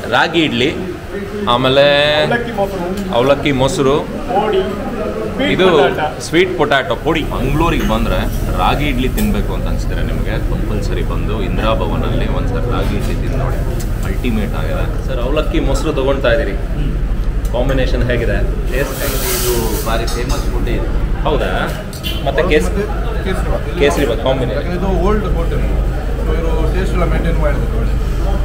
ರಾಗಿ ಇಡ್ಲಿ ಆಮೇಲೆ ಅವಲಕ್ಕಿ ಮೊಸರು ಅವಲಕ್ಕಿ ಮೊಸರು ಕೋಡಿ sweet ಇದು potato. ಸ್ವೀಟ್ ಪೊಟ್ಯಾಟೊ ಪುಡಿ ಮಂಗಳೂರಿಗೆ ಬಂದರೆ ರಾಗಿ ಇಡ್ಲಿ ತಿನ್ನಬೇಕು ಅಂತ ಅನಿಸ್ತಾರೆ ನಿಮಗೆ ಕಂಪಲ್ಸರಿ ಬಂದು ಇಂದಿರಾ ಭವನಲ್ಲಿ ಒಂದ್ಸರಿ ರಾಗಿ ಇಡ್ಲಿ ತಿಂದು ನೋಡಿ ಅಲ್ಟಿಮೇಟ್ ಆಗಿದೆ ಸರ್ ಅವಲಕ್ಕಿ ಮೊಸರು ತೊಗೊಳ್ತಾ ಇದ್ದೀರಿ ಕಾಂಬಿನೇಷನ್ ಹೇಗಿದೆ ಟೇಸ್ಟ್ ಹೇಗಿದೆ ಇದು ಭಾರಿ ಫೇಮಸ್ ಫುಡ್ ಇದು ಹೌದಾ ಮತ್ತೆ ಕೇಸ್ ಕೇಸರಿ ಬಾತ್. ಇಲ್ಲಿ ಕೇಸರಿ ಬಾತ್ ಕಾಂಬಿನೇಷನ್ ಯಾಕಂದ್ರೆ ಇದು ಓಲ್ಡ್ ಹೋಟೆಲ್ ಇವರು ಟೇಸ್ಟ್ ಎಲ್ಲ ಮೇಂಟೈನ್ ಮಾಡಿದ್ರು ಒಳ್ಳೆ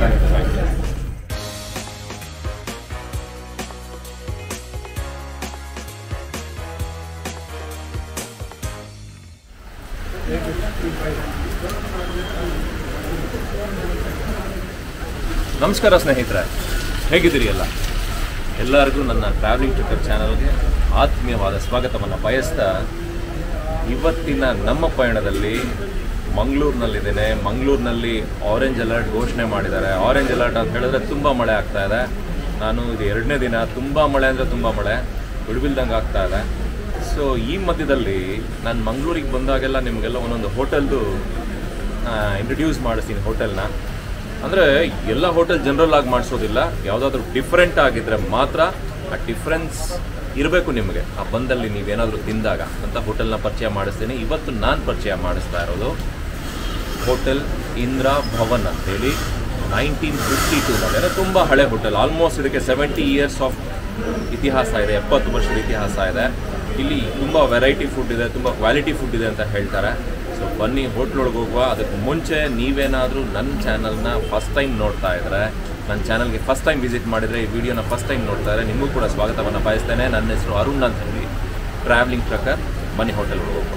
ನಮಸ್ಕಾರ ಸ್ನೇಹಿತರೆ ಹೇಗಿದ್ದೀರಿ ಎಲ್ಲ ಎಲ್ಲರಿಗೂ ನನ್ನ ಟ್ರಾವೆಲಿಂಗ್ ಟ್ರಿಕರ್ ಚಾನಲ್ಗೆ ಆತ್ಮೀಯವಾದ ಸ್ವಾಗತವನ್ನು ಬಯಸ್ತಾ ಇವತ್ತಿನ ನಮ್ಮ ಪಯಣದಲ್ಲಿ ಮಂಗಳೂರಿನಲ್ಲಿದ್ದೇನೆ ಮಂಗಳೂರಿನಲ್ಲಿ ಆರೆಂಜ್ ಅಲರ್ಟ್ ಘೋಷಣೆ ಮಾಡಿದ್ದಾರೆ ಆರೆಂಜ್ ಅಲರ್ಟ್ ಅಂತ ಹೇಳಿದ್ರೆ ತುಂಬ ಮಳೆ ಆಗ್ತಾ ಇದೆ ನಾನು ಇದು ಎರಡನೇ ದಿನ ತುಂಬ ಮಳೆ ಅಂದರೆ ತುಂಬ ಮಳೆ ಬಿಡ್ಬಿಲ್ದಂಗೆ ಆಗ್ತಾ ಇದೆ ಸೊ ಈ ಮಧ್ಯದಲ್ಲಿ ನಾನು ಮಂಗಳೂರಿಗೆ ಬಂದಾಗೆಲ್ಲ ನಿಮಗೆಲ್ಲ ಒಂದೊಂದು ಹೋಟೆಲ್ದು ಇಂಟ್ರಡ್ಯೂಸ್ ಮಾಡಿಸ್ತೀನಿ ಹೋಟೆಲ್ನ ಅಂದರೆ ಎಲ್ಲ ಹೋಟೆಲ್ ಜನರಲ್ ಆಗಿ ಮಾಡಿಸೋದಿಲ್ಲ ಯಾವುದಾದ್ರೂ ಡಿಫ್ರೆಂಟ್ ಆಗಿದ್ರೆ ಮಾತ್ರ ಆ ಡಿಫ್ರೆನ್ಸ್ ಇರಬೇಕು ನಿಮಗೆ ಆ ಬಂದಲ್ಲಿ ನೀವೇನಾದರೂ ತಿಂದಾಗ ಅಂತ ಹೋಟೆಲ್ನ ಪರಿಚಯ ಮಾಡಿಸ್ತೀನಿ ಇವತ್ತು ನಾನು ಪರಿಚಯ ಮಾಡಿಸ್ತಾ ಇರೋದು ಹೋಟೆಲ್ ಇಂದ್ರಾ ಭವನ್ ಅಂತೇಳಿ ನೈನ್ಟೀನ್ ಫಿಫ್ಟಿ ಟೂನಲ್ಲಿ ಅಂದರೆ ತುಂಬ ಹಳೆ ಹೋಟೆಲ್ ಆಲ್ಮೋಸ್ಟ್ ಇದಕ್ಕೆ ಸೆವೆಂಟಿ ಇಯರ್ಸ್ ಆಫ್ ಇತಿಹಾಸ ಇದೆ ಎಪ್ಪತ್ತು ವರ್ಷದ ಇತಿಹಾಸ ಇದೆ ಇಲ್ಲಿ ತುಂಬ ವೆರೈಟಿ ಫುಡ್ ಇದೆ ತುಂಬ ಕ್ವಾಲಿಟಿ ಫುಡ್ ಇದೆ ಅಂತ ಹೇಳ್ತಾರೆ ಸೊ ಬನ್ನಿ ಹೋಟ್ಲೊಳಗೆ ಹೋಗುವ ಅದಕ್ಕೆ ಮುಂಚೆ ನೀವೇನಾದರೂ ನನ್ನ ಚಾನಲ್ನ ಫಸ್ಟ್ ಟೈಮ್ ನೋಡ್ತಾ ಇದ್ದರೆ ನನ್ನ ಚಾನಲ್ಗೆ ಫಸ್ಟ್ ಟೈಮ್ ವಿಸಿಟ್ ಮಾಡಿದರೆ ಈ ವಿಡಿಯೋನ ಫಸ್ಟ್ ಟೈಮ್ ನೋಡ್ತಾ ಇದ್ದರೆ ನಿಮಗೂ ಕೂಡ ಸ್ವಾಗತವನ್ನು ಬಯಸ್ತೇನೆ ನನ್ನ ಹೆಸರು ಅರುಣ್ ಅಂತ ಹೇಳಿ ಟ್ರಾವೆಲಿಂಗ್ ಪ್ರಕಾರ ಬನ್ನಿ ಹೋಟೆಲ್ಗೆ ಹೋಗುವ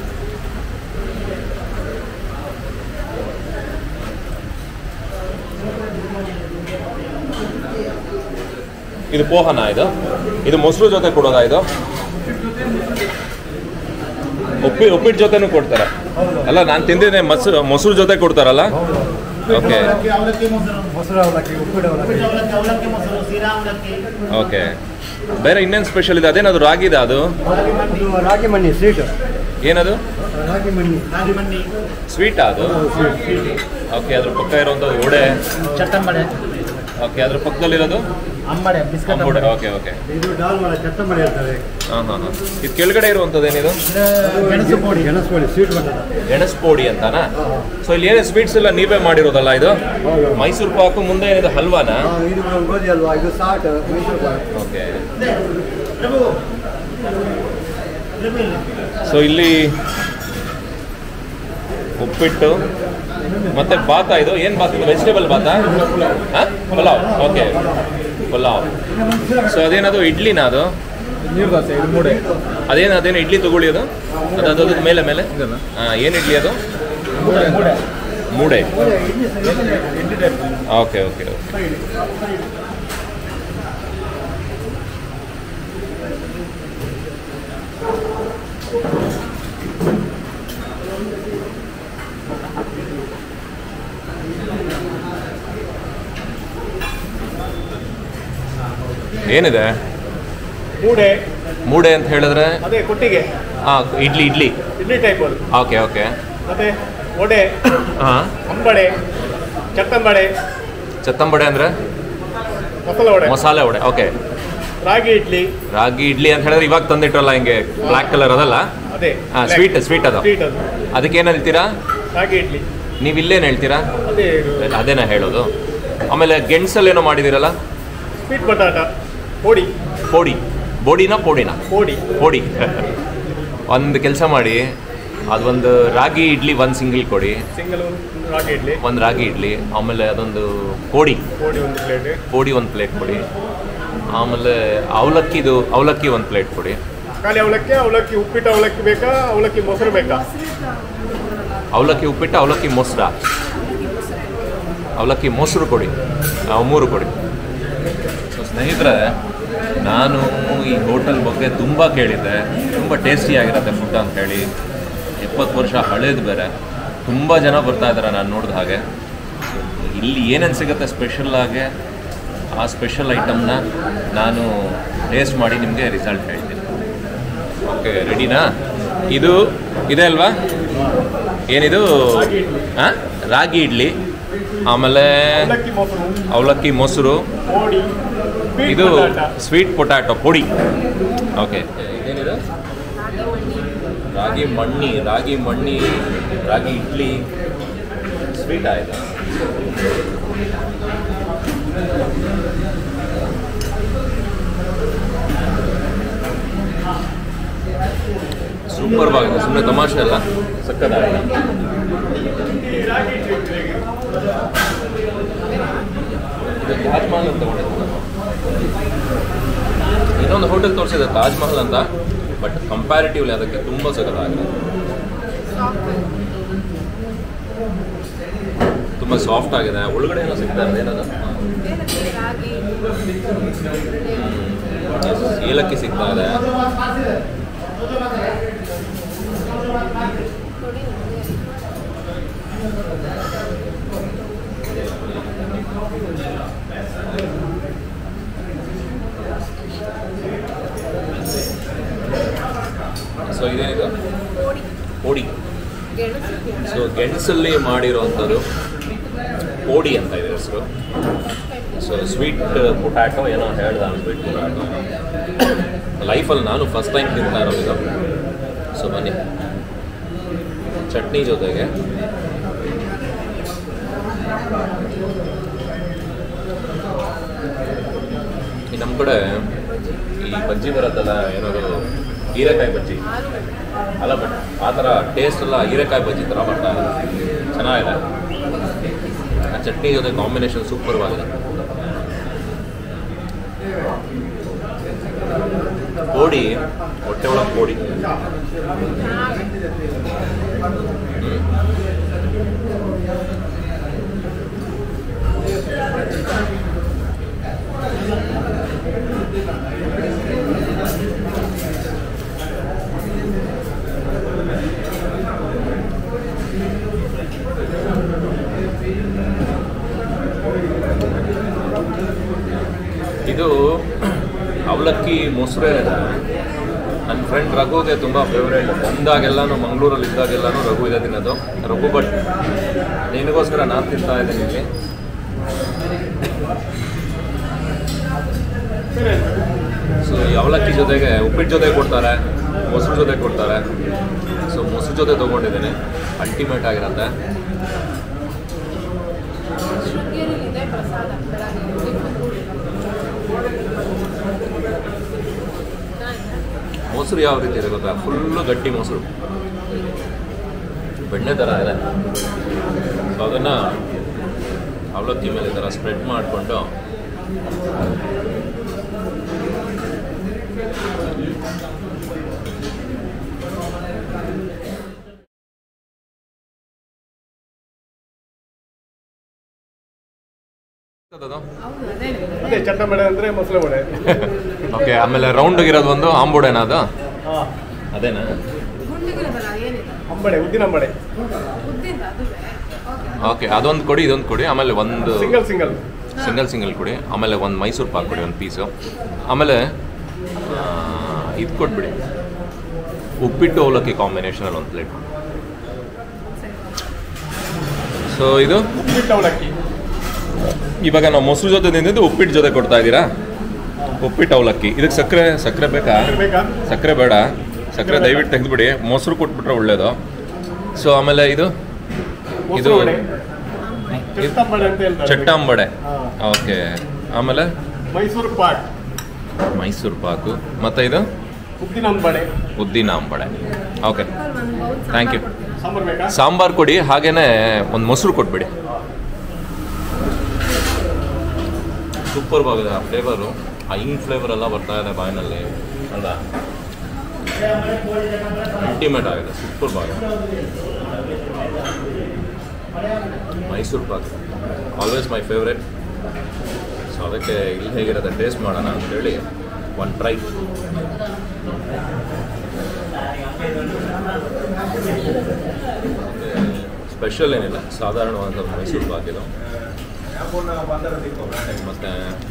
ಇದು ಪೋಹನ ಇದು ಇದು ಮೊಸರು ಜೊತೆ ಕೊಡೋದಾ ಇದು ಉಪ್ಪಿ ಉಪ್ಪಿಟ್ಟು ಜೊತೆನೂ ಕೊಡ್ತಾರೆ ಅಲ್ಲ ನಾನು ತಿಂದಿದ್ದೆ ಮೊಸರು ಮೊಸರು ಜೊತೆ ಕೊಡ್ತಾರಲ್ಲ ಓಕೆ ಅವಲಕ್ಕಿ ಅವಲಕ್ಕಿ ಮೊಸರು ಮೊಸರು ಅವಲಕ್ಕಿ ಉಪ್ಪಿಟ್ಟು ಅವಲಕ್ಕಿ ಉಪ್ಪಿಟ್ಟು ಅವಲಕ್ಕಿ ಅವಲಕ್ಕಿ ಮೊಸರು ಸೀರಾ ಅವಲಕ್ಕಿ ಓಕೆ ಬೇರೆ ಇನ್ನೇನು ಸ್ಪೆಷಲ್ ಇದೆ ಅದೇನದು ರಾಗಿದೆ ಅದು ಇದು ರಾಗಿ ಮಣ್ಣಿ ಸ್ವೀಟ್ ಏನದು ರಾಗಿ ಮಣ್ಣಿ ರಾಗಿ ಮಂಡಿ ಸ್ವೀಟಾ ಅದು ಓಕೆ ಅದ್ರ ಪಕ್ಕ ಇರುವಂಥದ್ದು ವಡೆ ಚಟ್ಟಂಬಡೆ ಓಕೆ ಅದ್ರ ಪಕ್ಕದಲ್ಲಿರೋದು ಅಂಬಡೆ ಬಿಸ್ಕಟ್ ವಡೆ ಅಂಬಡೆ ಓಕೆ ಓಕೆ ಇದು ಡಾಲ್ಮಡ ಚಟ್ಟಂಬಡಿ ಇರ್ತದೆ ಹಾಂ ಹಾಂ ಹಾಂ ಇದು ಕೆಳಗಡೆ ಇರುವಂಥದ್ದು ಏನಿದು ಗೆಣಸು ಪೋಡಿ ಗೆಣಸು ಪೊಡಿ ಸ್ವೀಟ್ ಬರ್ತದೆ ಗೆಣಸ್ ಪೋಡಿ ಅಂತಾನಾ ಸೊ ಇಲ್ಲಿ ಏನೇ ಸ್ವೀಟ್ಸ್ ಎಲ್ಲ ನೀವೇ ಮಾಡಿರೋದಲ್ಲ ಇದು ಹೌದು. ಮೈಸೂರು ಪಾಕು ಮುಂದೆ ಏನಿದೆ ಹಲ್ವಾನಾ ಹಾ, ಇದು ಗೋಧಿ ಅಲ್ವಾ ಇದು ಸಾಟ್ ಮೈಸೂರು ಪಾಕ್. ಓಕೆ ಪ್ರಭು ಪ್ರಭು ಇಲ್ಲ. ಸೊ ಇಲ್ಲಿ ಉಪ್ಪಿಟ್ಟು ಮತ್ತೆ ಬಾತ ಇದು ಏನು ಬಾತ್ ಇದು ವೆಜಿಟೇಬಲ್ ಬಾತ ಹಾಂ ಪಲಾವ್ ಓಕೆ ಪಲಾವ್ ಸೊ ಅದೇನದು ಇಡ್ಲಿನಾ ಅದು ನೀರು ದೋಸೆ ಇದು ಮೂಡೆ ಅದೇನು ಅದೇನು ಇಡ್ಲಿ ತಗೊಳ್ಳಿ ಅದು ಅದು ಅದು ಅದ್ರ ಮೇಲೆ ಮೇಲೆ ಹಾಂ ಏನು ಇಡ್ಲಿ ಅದು ಮೂಡೆ ಓಕೆ ಓಕೆ ಓಕೆ ಏನಿದೆ ಮೂಡೆ ಮೂಡೆ ಅಂತ ಹೇಳಿದ್ರೆ ಅದೇ ಕೊಟ್ಟಿಗೆ ಹಾಂ ಇಡ್ಲಿ ಇಡ್ಲಿ ಇಡ್ಲಿ ಟೈಪ್ ಅದು ಓಕೆ ಓಕೆ ಮತ್ತೆ ವಡೆ ಹಾಂ ಅಂಬಡೆ ಚಟ್ಟಂಬಡೆ ಚತ್ತಂಬಡೆ ಅಂದರೆ ಮಸಾಲ ವಡೆ ಮಸಾಲೆ ವಡೆ ಓಕೆ ರಾಗಿ ಇಡ್ಲಿ ರಾಗಿ ಇಡ್ಲಿ ಅಂತ ಹೇಳಿದ್ರೆ ಇವಾಗ ತಂದಿಟ್ರಲ್ಲ ಹಿಂಗೆ ಬ್ಲ್ಯಾಕ್ ಕಲರ್ ಅದಲ್ಲ ಅದೇ ಹಾಂ ಸ್ವೀಟ್ ಸ್ವೀಟ್ ಅದು ಸ್ವೀಟ್ ಅದು ಅದಕ್ಕೆ ಏನು ಹೇಳ್ತೀರಾ ರಾಗಿ ಇಡ್ಲಿ ನೀವು ಇಲ್ಲೇನು ಹೇಳ್ತೀರಾ ಅದೇ ಇದು ಅದೇನ ಹೇಳೋದು ಆಮೇಲೆ ಗೆಣಸಲ್ಲಿ ಏನೋ ಮಾಡಿದಿರಲ್ಲ ಸ್ವೀಟ್ ಬಟಾಟ ಪೋಡಿ ಪೋಡಿ ಬೋಡಿನ ಪೋಡಿನ ಪೋಡಿ ಪೋಡಿ ಒಂದು ಕೆಲಸ ಮಾಡಿ ಅದೊಂದು ರಾಗಿ ಇಡ್ಲಿ ಒಂದು ಸಿಂಗಲ್ ಕೊಡಿ ಸಿಂಗಲ್ ರಾಗಿ ಇಡ್ಲಿ ಒಂದು ರಾಗಿ ಇಡ್ಲಿ ಆಮೇಲೆ ಅದೊಂದು ಪೋಡಿ ಪೋಡಿ ಒಂದು ಪ್ಲೇಟ್ ಪೋಡಿ ಒಂದು ಪ್ಲೇಟ್ ಕೊಡಿ ಆಮೇಲೆ ಅವಲಕ್ಕಿದು ಅವಲಕ್ಕಿ ಒಂದು ಪ್ಲೇಟ್ ಕೊಡಿ ಖಾಲಿ ಅವಲಕ್ಕಿ ಅವಲಕ್ಕಿ ಉಪ್ಪಿಟ್ಟು ಅವಲಕ್ಕಿ ಬೇಕಾ ಅವಲಕ್ಕಿ ಮೊಸರು ಬೇಕಾ ಅವಲಕ್ಕಿ ಉಪ್ಪಿಟ್ಟು ಅವಲಕ್ಕಿ ಮೊಸರ ಅವಲಕ್ಕಿ ಮೊಸರು ಕೊಡಿ ಅವು ಮೂರು ಕೊಡಿ ಸೊ ಸ್ನೇಹಿತರೆ ನಾನು ಈ ಹೋಟೆಲ್ ಬಗ್ಗೆ ತುಂಬ ಕೇಳಿದ್ದೆ ತುಂಬ ಟೇಸ್ಟಿಯಾಗಿರುತ್ತೆ ಫುಡ್ ಅಂತ ಹೇಳಿ ಎಪ್ಪತ್ತು ವರ್ಷ ಹಳೇದು ಬೇರೆ ತುಂಬ ಜನ ಬರ್ತಾ ಇದ್ದಾರೆ ನಾನು ನೋಡಿದ ಹಾಗೆ So, ಇಲ್ಲಿ ಏನೇನು ಸಿಗುತ್ತೆ ಸ್ಪೆಷಲ್ ಆಗಿ ಆ ಸ್ಪೆಷಲ್ ಐಟಮ್ನ ನಾನು ಟೇಸ್ಟ್ ಮಾಡಿ ನಿಮಗೆ ರಿಸಲ್ಟ್ ಹೇಳ್ತೀನಿ ಓಕೆ ರೆಡಿನಾ ಇದು ಇದೆ ಅಲ್ವಾ ಏನಿದು ಹಾಂ ರಾಗಿ ಇಡ್ಲಿ ಆಮೇಲೆ ಅವಲಕ್ಕಿ ಮೊಸರು ಅವಲಕ್ಕಿ ಮೊಸರು ಕೋಡಿ sweet ಇದು potato. ಸ್ವೀಟ್ ಪೊಟ್ಯಾಟೊ ಪುಡಿ ಓಕೆ ಇದೇನಿದೆ ರಾಗಿ ಮಣ್ಣಿ ರಾಗಿ ಮಣ್ಣಿ ರಾಗಿ ಇಡ್ಲಿ ಸ್ವೀಟ್ ಆಯಿತು ಸೂಪರ್ ಆಗಿದೆ ಸುಮ್ಮನೆ ತಮಾಷೆ ಅಲ್ಲ ಸಕ್ಕತ್ತಾಗಿದೆ ಇದು ತಾಜ್ ಮಹಲ್ ಅಂತ ತಗೊಂಡಿದ್ದು ನಾನು ಇನ್ನೊಂದು ಹೋಟೆಲ್ ತೋರಿಸಿದೆ ತಾಜ್ ಮಹಲ್ ಅಂತ ಬಟ್ ಕಂಪ್ಯಾರಿಟಿವ್ಲಿ ಅದಕ್ಕೆ ತುಂಬ ಸಖತ್ತಾಗಿದೆ ತುಂಬ ಸಾಫ್ಟ್ ಆಗಿದೆ ಒಳಗಡೆ ಏನೋ ಸಿಗ್ತಾ ಇದೆ ಏನದು ಹ್ಮ್. ಏಲಕ್ಕಿ ಸಿಗ್ತಾ ಇದೆ ಸೊ ಇದೇನಿದು ಪೋಡಿ ಸೊ ಗೆಣಸಲ್ಲಿ ಮಾಡಿರೋವಂಥದ್ದು ಪೋಡಿ ಅಂತ ಇದೆ ಹೆಸರು ಸೊ ಸ್ವೀಟ್ ಪೊಟ್ಯಾಟೊ ಏನೋ ಹೇಳ್ದ ಸ್ವೀಟ್ ಪೊಟ್ಯಾಟೊ ಲೈಫಲ್ಲಿ ನಾನು ಫಸ್ಟ್ ಟೈಮ್ ತಿಂತಾ ಇರೋದು ಸೊ ಬನ್ನಿ ಚಟ್ನಿ ಜೊತೆಗೆ ಈ ನಮ್ಮ ಕಡೆ ಈ ಬಜ್ಜಿ ಬರುತ್ತಲ್ಲ ಏನದು ಹೀರೆಕಾಯಿ ಬಜ್ಜಿ ಅಲ್ಲ ಬಟ್ ಆ ಥರ ಟೇಸ್ಟ್ ಎಲ್ಲ ಹೀರೆಕಾಯಿ ಬಜ್ಜಿ ಥರ ಬರ್ತಾ ಇದೆ ಚೆನ್ನಾಗಿದೆ ಆ ಚಟ್ನಿ ಜೊತೆ ಕಾಂಬಿನೇಷನ್ ಸೂಪರ್ವಾಗಿದೆ ಪೋಡಿ ಹೊಟ್ಟೆ ಒಳಗೆ ಪೋಡಿ ಹ್ಮ್. ಇದು ಅವಲಕ್ಕಿ ಮೊಸರು ಏನಿದೆ ನನ್ನ ಫ್ರೆಂಡ್ ರಘುಗೆ ತುಂಬ ಫೇವ್ರೇಟ್ ಬಂದಾಗೆಲ್ಲನೂ ಮಂಗಳೂರಲ್ಲಿ ಇದ್ದಾಗೆಲ್ಲನೂ ರಘು ಇದೆ ತಿನ್ನೋದು ರಘು ಬಟ್ ನಿನಗೋಸ್ಕರ ನಾನು ತಿಂತಾ ಇದ್ದೀನಿ ಇಲ್ಲಿ ಸೊ ಈ ಅವಲಕ್ಕಿ ಜೊತೆಗೆ ಉಪ್ಪಿಟ್ಟು ಜೊತೆ ಕೊಡ್ತಾರೆ ಮೊಸರು ಜೊತೆ ಕೊಡ್ತಾರೆ ಸೊ ಮೊಸರು ಜೊತೆ ತೊಗೊಂಡಿದ್ದೀನಿ ಅಲ್ಟಿಮೇಟ್ ಆಗಿರುತ್ತೆ ಶೃಂಗೇರಿಲಿದೆ ಪ್ರಸಾದ ಮೊಸರು ಯಾವ ರೀತಿ ಇದೆ ಗೊತ್ತಾ ಫುಲ್ಲು ಗಟ್ಟಿ ಮೊಸರು ಬೆಣ್ಣೆ ಥರ ಇದೆ ಸೊ ಅದನ್ನು ಅವಲಕ್ಕಿ ಮೇಲೆ ಈ ಥರ ಸ್ಪ್ರೆಡ್ ಮಾಡಿಕೊಂಡು ಅದು ಹೌದು ಅದೇ ಅದೇ ಚಟ್ಟಂಬಡೆ ಅಂದ್ರೆ ಮೊಸಳೆ ವಡೆ ಓಕೆ ಆಮೇಲೆ ರೌಂಡ್ ಇರೋದು ಒಂದು ಆಂಬುಡೆನಾ ಅದು ಹಾ ಅದೇನಾ ಗುಂಡಿಗಿರಬಲ್ಲ ಏನಿದೆ ಅಂಬಡೆ ಉದ್ದಿನ ಅಂಬಡೆ ಉದ್ದಿಂದ ಅದುವೇ ಓಕೆ ಓಕೆ ಅದೊಂದು ಕೊಡಿ ಇದೊಂದು ಕೊಡಿ ಆಮೇಲೆ ಒಂದು ಸಿಂಗಲ್ ಸಿಂಗಲ್ ಸಿಂಗಲ್ ಸಿಂಗಲ್ ಕೊಡಿ ಆಮೇಲೆ ಒಂದು ಮೈಸೂರು ಪಾಕ್ ಕೊಡಿ ಒಂದು ಪೀಸು ಆಮೇಲೆ ಇದು ಕೊಟ್ಬಿಡಿ ಉಪ್ಪಿಟ್ಟು ಅವಲಕ್ಕಿ ಕಾಂಬಿನೇಷನಲ್ಲಿ ಒಂದು ಪ್ಲೇಟ್ ಸೊ ಇದು ಉಪ್ಪಿಟ್ಟು ಅವಲಕ್ಕಿ ಇವಾಗ ನಾವು ಮೊಸರು ಜೊತೆ ತಿಂದಿದ್ದು ಉಪ್ಪಿಟ್ಟು ಜೊತೆ ಕೊಡ್ತಾ ಇದ್ದೀರಾ ಉಪ್ಪಿಟ್ಟು ಅವಲಕ್ಕಿ ಇದಕ್ಕೆ ಸಕ್ಕರೆ ಸಕ್ಕರೆ ಬೇಕಾ ಬೇಕಾ ಸಕ್ಕರೆ ಬೇಡ ಸಕ್ಕರೆ ದಯವಿಟ್ಟು ತೆಗೆದುಬಿಡಿ ಮೊಸರು ಕೊಟ್ಬಿಟ್ರೆ ಒಳ್ಳೇದು ಸೊ ಆಮೇಲೆ ಇದು ಇದು ಮೊಸರು ವಡೆ ಚಟ್ಟಂಬಡೆ ಅಂತ ಹೇಳ್ತಾರೆ ಚಟ್ಟಾಂಬಡೆ ಹಾ. ಓಕೆ ಆಮೇಲೆ ಮೈಸೂರು ಪಾಕ್ ಮೈಸೂರು ಪಾಕು ಮತ್ತು ಇದು ಉದ್ದಿನ ಅಂಬಡೆ ಉದ್ದಿನ ಅಂಬಡೆ ಓಕೆ ಒಂದು ಬೌಲ್ Thank you. ಸಾಂಬಾರ್ ಬೇಕಾ ಸಾಂಬಾರು ಕೊಡಿ ಹಾಗೇನೆ ಒಂದು ಮೊಸರು ಕೊಟ್ಬಿಡಿ ಸೂಪರ್ ಆಗಿದೆ ಆ ಫ್ಲೇವರು ಆ ಹಿಂಗ್ ಫ್ಲೇವರ್ ಎಲ್ಲ ಬರ್ತಾ ಇದೆ ಬಾಯಿನಲ್ಲಿ ಅಲ್ಲ ಅಲ್ಟಿಮೇಟ್ ಆಗಿದೆ ಸೂಪರ್ ಆಗಿದೆ Mysuru pak always my favourite so ಅದಕ್ಕೆ ಇಲ್ಲಿ ಹೇಗಿರುತ್ತೆ ಟೇಸ್ಟ್ ಮಾಡೋಣ ಅಂತೇಳಿ ಒನ್ ಟ್ರೈ ಸ್ಪೆಷಲ್ ಏನಿಲ್ಲ ಸಾಧಾರಣವಾದ ಮೈಸೂರು ಪಾಕ್ ಇದು ಮತ್ತು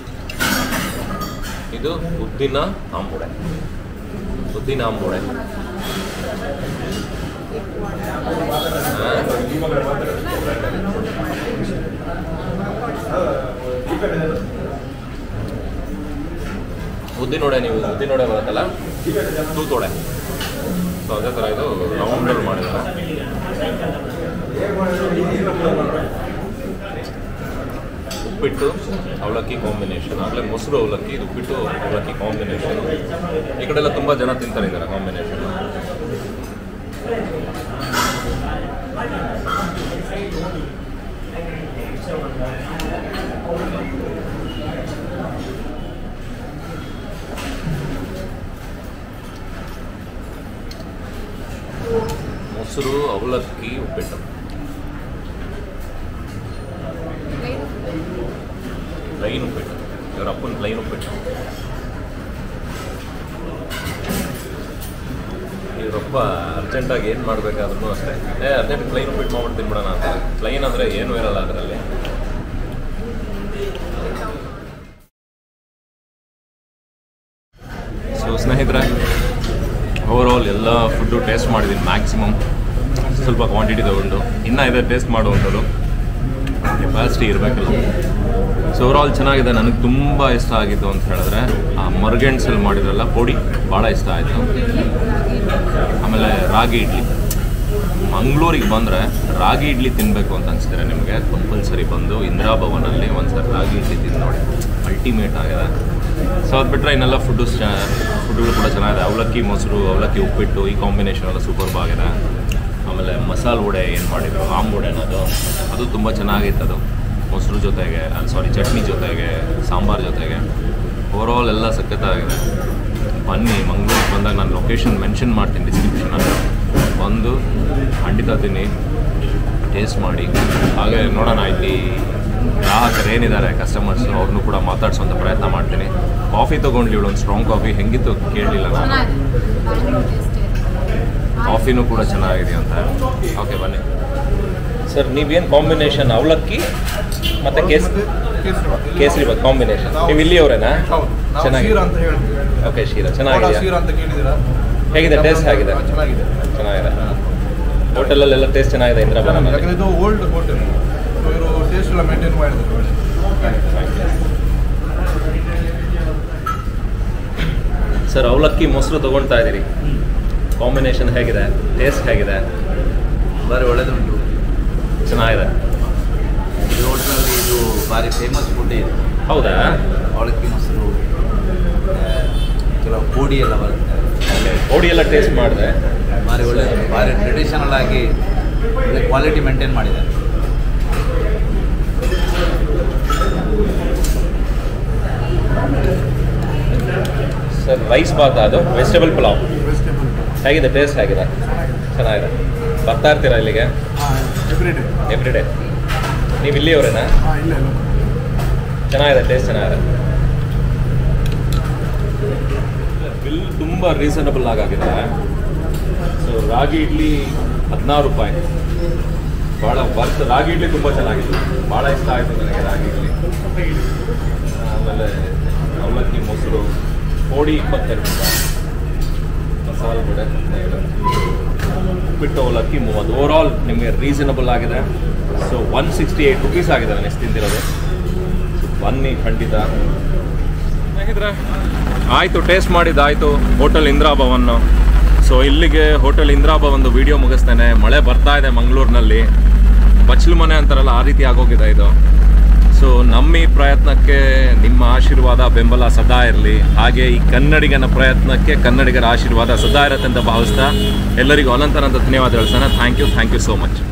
ಇದು ಉದ್ದಿನ ಆಂಬುಡೆ ಉದ್ದಿನ ಆಂಬುಡೆ ಉದ್ದಿನೋಡೆ ನೀವು ಉದ್ದಿನೋಡೆ ಬರುತ್ತಲ್ಲ ತೂತೋಡೆ ಸೊ ಅದೇ ಥರ ಇದು ರೌಂಡಲ್ಲಿ ಮಾಡಿದ್ದಾರೆ ಉಪ್ಪಿಟ್ಟು ಅವಲಕ್ಕಿ ಕಾಂಬಿನೇಷನ್ ಆಗಲೇ ಮೊಸರು ಅವಲಕ್ಕಿ ಇದು ಉಪ್ಪಿಟ್ಟು ಅವಲಕ್ಕಿ ಕಾಂಬಿನೇಷನ್ ಈ ಕಡೆ ಎಲ್ಲ ತುಂಬ ಜನ ತಿಂತಾರೆ ಇದರ ಕಾಂಬಿನೇಷನ್ ಮೊಸರು ಅವಲಕ್ಕಿ ಉಪ್ಪಿಟ್ಟು ಪ್ಲೈನ್ ಉಪ್ಪಿಟ್ಟು ಇವರ ಅಪ್ಪನ ಪ್ಲೈನ್ ಉಪ್ಪಿಟ್ಟು ಇವರಪ್ಪ ಅರ್ಜೆಂಟಾಗಿ ಏನು ಮಾಡಬೇಕಾದ್ರೂ ಅಷ್ಟೇ ಏ ಅರ್ಜೆಂಟ್ ಪ್ಲೈನ್ ಉಪ್ಪಿಟ್ಟು ಮಾಡ್ಬಿಟ್ಟು ತಿನ್ಬಿಡೋಣ ಅಂತ ಪ್ಲೈನ್ ಅಂದರೆ ಏನೂ ಇರಲ್ಲ ಅದರಲ್ಲಿ ಸೊ ಸ್ನೇಹಿತರೆ ಓವರಾಲ್ ಎಲ್ಲ ಫುಡ್ಡು ಟೇಸ್ಟ್ ಮಾಡಿದ್ದೀನಿ ಮ್ಯಾಕ್ಸಿಮಮ್ ಸ್ವಲ್ಪ ಕ್ವಾಂಟಿಟಿ ತಗೊಂಡು ಇನ್ನೂ ಇದೆ ಟೇಸ್ಟ್ ಮಾಡುವಂಥದ್ದು ಕೆಪಾಸಿಟಿ ಇರಬೇಕಲ್ಲ ಸೊ ಓವರಾಲ್ ಚೆನ್ನಾಗಿದೆ ನನಗೆ ತುಂಬ ಇಷ್ಟ ಆಗಿತ್ತು ಅಂತ ಹೇಳಿದ್ರೆ ಆ ಮರ್ಗೆಂಡ್ಸಲ್ಲಿ ಮಾಡಿದ್ರಲ್ಲ ಪೊಡಿ ಭಾಳ ಇಷ್ಟ ಆಯಿತು ಆಮೇಲೆ ರಾಗಿ ಇಡ್ಲಿ ಮಂಗಳೂರಿಗೆ ಬಂದರೆ ರಾಗಿ ಇಡ್ಲಿ ತಿನ್ನಬೇಕು ಅಂತ ಅನಿಸಿದ್ರೆ ನಿಮಗೆ ಕಂಪಲ್ಸರಿ ಬಂದು ಇಂದಿರಾ ಭವನಲ್ಲಿ ಒಂದ್ಸರಿ ರಾಗಿ ಇಡ್ಲಿ ತಿಂದು ನೋಡಿ ಅಲ್ಟಿಮೇಟ್ ಆಗಿದೆ ಸೊ ಅದು ಬಿಟ್ಟರೆ ಇನ್ನೆಲ್ಲ ಫುಡ್ಡು ಫುಡ್ಗಳು ಕೂಡ ಚೆನ್ನಾಗಿದೆ ಅವಲಕ್ಕಿ ಮೊಸರು ಅವಲಕ್ಕಿ ಉಪ್ಪಿಟ್ಟು ಈ ಕಾಂಬಿನೇಷನ್ ಎಲ್ಲ ಸೂಪರ್ಬ್ ಆಗಿದೆ ಆಮೇಲೆ ಮಸಾಲೆ ವಡೆ ಏನು ಮಾಡಿದ್ರು ಆಮ್ ವಡೆ ಅನ್ನೋದು ಅದು ತುಂಬ ಚೆನ್ನಾಗಿತ್ತು ಅದು ಮೊಸರು ಜೊತೆಗೆ ಸಾರಿ ಚಟ್ನಿ ಜೊತೆಗೆ ಸಾಂಬಾರು ಜೊತೆಗೆ ಓವರಾಲ್ ಎಲ್ಲ ಸಖತ್ತಾಗಿದೆ ಬನ್ನಿ ಮಂಗಳೂರಿಗೆ ಬಂದಾಗ ನಾನು ಲೊಕೇಶನ್ ಮೆನ್ಷನ್ ಮಾಡ್ತೀನಿ ಡಿಸ್ಕ್ರಿಪ್ಷನಲ್ಲಿ ಬಂದು ಖಂಡಿತ ತಿನ್ನಿ ಟೇಸ್ಟ್ ಮಾಡಿ ಹಾಗೆ ನೋಡೋಣ ಇಲ್ಲಿ ಗ್ರಾಹಕರು ಏನಿದ್ದಾರೆ ಕಸ್ಟಮರ್ಸು ಅವ್ರನ್ನೂ ಕೂಡ ಮಾತಾಡ್ಸೋಂಥ ಪ್ರಯತ್ನ ಮಾಡ್ತೀನಿ ಕಾಫಿ ತೊಗೊಂಡ್ಲಿ ಇವಳು ಒಂದು ಸ್ಟ್ರಾಂಗ್ ಕಾಫಿ ಹೆಂಗಿತ್ತು ಕೇಳಲಿಲ್ಲ ನಾನು ಕಾಫಿನೂ ಕೂಡ ಚೆನ್ನಾಗಿದೆ ಅಂತ ಓಕೆ ಬನ್ನಿ ಸರ್ ನೀವೇನು ಕಾಂಬಿನೇಷನ್ ಅವಲಕ್ಕಿ ಮತ್ತು ಕೇಸ್ ಕೇಸರಿ ಬಾತ್ ಕಾಂಬಿನೇಷನ್ ನೀವು ಇಲ್ಲಿಯವರೇನಾ ಹೌದು ನಾವು ಚೆನ್ನಾಗಿದೆ. ಶೀರ ಅಂತ ಹೇಳ್ತೀವಿ ಓಕೆ ಶೀರ ಕೋಡ ಚೆನ್ನಾಗಿದೆ ಶೀರ ಅಂತ ಕೇಳಿದ್ದೀರಾ ಹೇಗಿದೆ ಟೇಸ್ಟ್ ಹೇಗಿದೆ ಚೆನ್ನಾಗಿದೆ ಚೆನ್ನಾಗಿದೆ ಹೋಟೆಲಲ್ಲೆಲ್ಲ ಟೇಸ್ಟ್ ಚೆನ್ನಾಗಿದೆ ಇಂದಿರಾ ಭವನಲ್ಲಿ ಯಾಕಂದ್ರೆ ಇದು ಓಲ್ಡ್ ಹೋಟೆಲ್ ಇವರು ಟೇಸ್ಟ್ ಎಲ್ಲ ಮೇಂಟೈನ್ ಮಾಡಿದ್ರು ಒಳ್ಳೆ ಸರ್ ಅವಲಕ್ಕಿ ಮೊಸರು ತೊಗೊಳ್ತಾ ಇದ್ದೀರಿ ಕಾಂಬಿನೇಷನ್ ಹೇಗಿದೆ ಟೇಸ್ಟ್ ಹೇಗಿದೆ ಭಾರಿ ಒಳ್ಳೆದುಂಟು ಚೆನ್ನಾಗಿದೆ ಈ ಹೋಟ್ಲಲ್ಲಿ ಇದು ಭಾರಿ ಫೇಮಸ್ ಫುಡ್ ಇದು ಹೌದಾ ಅವಲಕ್ಕಿ ಮೊಸರು ಆ, ಕೆಲವು ಪೋಡಿ ಎಲ್ಲ ಬರುತ್ತೆ ಪೌಡಿ ಎಲ್ಲ ಟೇಸ್ಟ್ ಮಾಡಿದೆ ಭಾರಿ ಒಳ್ಳೆ ಭಾರಿ ಟ್ರೆಡಿಷನಲ್ ಆಗಿ ಒಳ್ಳೆ ಕ್ವಾಲಿಟಿ ಮೇಂಟೈನ್ ಮಾಡಿದ್ದಾರೆ ಸರ್ ರೈಸ್ ಬಾತ್ ಅದು ವೆಜಿಟೇಬಲ್ ಪಲಾವ್ ಹೇಗಿದೆ ಟೇಸ್ಟ್ ಹೇಗಿದೆ ಚೆನ್ನಾಗಿದೆ ಬರ್ತಾ ಇರ್ತೀರಾ ಇಲ್ಲಿಗೆ ಎವ್ರಿ ಡೇ ಎವ್ರಿ ಡೇ ನೀವು ಇಲ್ಲಿಯವರೇನಾ ಹಾಂ ಇಲ್ಲ ಇಲ್ಲ ಚೆನ್ನಾಗಿದೆ ಟೇಸ್ಟ್ ಚೆನ್ನಾಗಿದೆ ಬಿಲ್ ತುಂಬ ರೀಸನಬಲ್ ಆಗಿದೆ ಸೊ ರಾಗಿ ಇಡ್ಲಿ ಹದಿನಾರು ರೂಪಾಯಿ ಭಾಳ ವರ್ತ್ ರಾಗಿ ಇಡ್ಲಿ ತುಂಬ ಚೆನ್ನಾಗಿತ್ತು ಭಾಳ ಇಷ್ಟ ಆಯಿತು ನನಗೆ ರಾಗಿ ಇಡ್ಲಿ ಆಮೇಲೆ ಅವಲಕ್ಕಿ ಮೊಸರು ಪೋಡಿ ಇಪ್ಪತ್ತೆರಡು ರೂಪಾಯಿ ಮಸಾಲೆ ವಡೆ ಹದಿನೈದು ಉಪ್ಪಿಟ್ಟು ಅವಲಕ್ಕಿ ಮೂವತ್ತು ಓವರ್ ಆಲ್ ನಿಮಗೆ ರೀಸನಬಲ್ ಆಗಿದೆ so one sixty eight rupees ಆಗಿದೆ ನಾನು ಎಷ್ಟು ತಿಂದಿರೋದು ಬನ್ನಿ ಖಂಡಿತ ಸ್ನೇಹಿತರೆ ಆಯಿತು ಟೇಸ್ಟ್ ಮಾಡಿದ್ದಾಯಿತು ಹೋಟೆಲ್ ಇಂದಿರಾ ಭವನ್ ಸೊ ಇಲ್ಲಿಗೆ ಹೋಟೆಲ್ ಇಂದಿರಾ ಭವನ್ದು ವಿಡಿಯೋ ಮುಗಿಸ್ತೇನೆ ಮಳೆ ಬರ್ತಾ ಇದೆ ಮಂಗಳೂರಿನಲ್ಲಿ ಬಚ್ಚಲು ಮನೆ ಅಂತಾರಲ್ಲ ಆ ರೀತಿ ಆಗೋಗಿದೆ ಇದು ಸೊ ನಮ್ಮ ಈ ಪ್ರಯತ್ನಕ್ಕೆ ನಿಮ್ಮ ಆಶೀರ್ವಾದ ಬೆಂಬಲ ಸದಾ ಇರಲಿ ಹಾಗೆ ಈ ಕನ್ನಡಿಗನ ಪ್ರಯತ್ನಕ್ಕೆ ಕನ್ನಡಿಗರ ಆಶೀರ್ವಾದ ಸದಾ ಇರುತ್ತೆ ಅಂತ ಭಾವಿಸ್ತಾ ಎಲ್ಲರಿಗೂ ಅನಂತನಂತ ಧನ್ಯವಾದ ಹೇಳ್ತಾನೆ thank you thank you so much